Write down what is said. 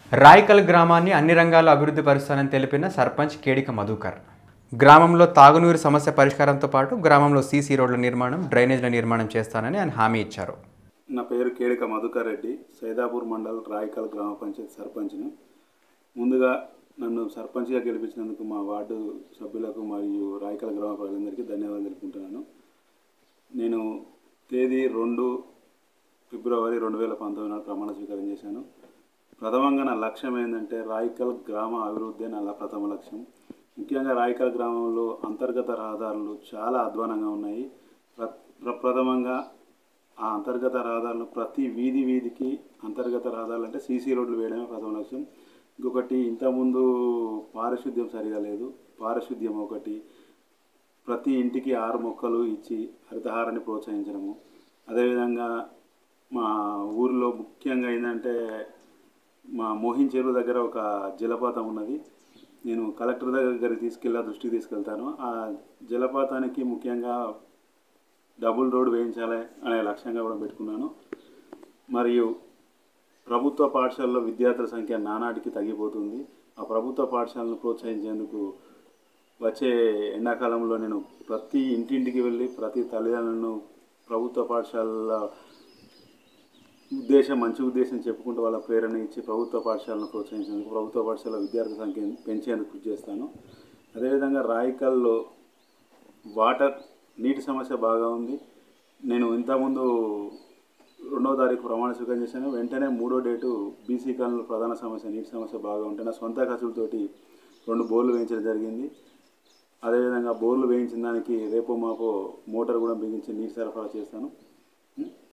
రాయికల్ గ్రామాన్ని అన్ని రంగాల్లో అభివృద్ధి పరుస్తానని తెలిపిన సర్పంచ్ కేడిక మధుకర్ గ్రామంలో తాగునీరు సమస్య పరిష్కారంతో పాటు గ్రామంలో సీసీ రోడ్ల నిర్మాణం డ్రైనేజ్ల నిర్మాణం చేస్తానని ఆయన హామీ ఇచ్చారు నా పేరు కేడిక మధుకర్ రెడ్డి సైదాపూర్ మండల్ రాయకల్ గ్రామ పంచాయతీ సర్పంచ్ను ముందుగా నన్ను సర్పంచ్గా గెలిపించినందుకు మా వార్డు సభ్యులకు మరియు రాయకల్ గ్రామ ప్రజలందరికీ ధన్యవాదాలు తెలుపుకుంటున్నాను నేను తేదీ రెండు ఫిబ్రవరి రెండు వేల పంతొమ్మిది నాడు ప్రమాణ స్వీకారం చేశాను ప్రథమంగా నా లక్ష్యం ఏంటంటే రాయకల్ గ్రామ అభివృద్ధి నా ప్రథమ లక్ష్యం ముఖ్యంగా రాయకల్ గ్రామంలో అంతర్గత రహదారులు చాలా అధ్వానంగా ఉన్నాయి ప్ర ప్ర- ప్రథమంగా ఆ అంతర్గత రహదారులు ప్రతి వీధి వీధికి అంతర్గత రహదారులు అంటే సీసీ రోడ్లు వేయడమే ప్రథమ లక్ష్యం ఇంకొకటి ఇంతకుముందు పారిశుద్ధ్యం సరిగా లేదు పారిశుద్ధ్యం ఒకటి ప్రతి ఇంటికి ఆరు మొక్కలు ఇచ్చి హరితహారాన్ని ప్రోత్సహించడము అదేవిధంగా మా ఊరిలో ముఖ్యంగా ఏంటంటే మా మోహిన్ చెరువు దగ్గర ఒక జలపాతం ఉన్నది నేను కలెక్టర్ దగ్గరికి తీసుకెళ్ళి ఆ దృష్టికి తీసుకెళ్తాను ఆ జలపాతానికి ముఖ్యంగా డబుల్ రోడ్ వేయించాలి అనే లక్ష్యంగా కూడా పెట్టుకున్నాను మరియు ప్రభుత్వ పాఠశాలలో విద్యార్థుల సంఖ్య నానాటికి తగ్గిపోతుంది ఆ ప్రభుత్వ పాఠశాలను ప్రోత్సహించేందుకు వచ్చే ఎండాకాలంలో నేను ప్రతి ఇంటింటికి వెళ్ళి ప్రతి తల్లిదండ్రులను ప్రభుత్వ పాఠశాలల ఉద్దేశం మంచి ఉద్దేశం చెప్పుకుంటూ వాళ్ళ ప్రేరణ ఇచ్చి ప్రభుత్వ పాఠశాలను ప్రోత్సహించేందుకు ప్రభుత్వ పాఠశాల విద్యార్థి సంఖ్యను పెంచేందుకు కృషి చేస్తాను అదేవిధంగా రాయికల్లో వాటర్ నీటి సమస్య బాగా ఉంది నేను ఇంతకుముందు రెండో తారీఖు ప్రమాణ స్వీకారం చేశాను వెంటనే మూడో డేటు బీసీ కాలంలో ప్రధాన సమస్య నీటి సమస్య బాగా ఉంటే నా సొంత ఖర్చులతోటి రెండు బోర్లు వేయించడం జరిగింది అదేవిధంగా బోర్లు వేయించిన దానికి రేపో మాపో మోటార్ కూడా బిగించి నీటి సరఫరా చేస్తాను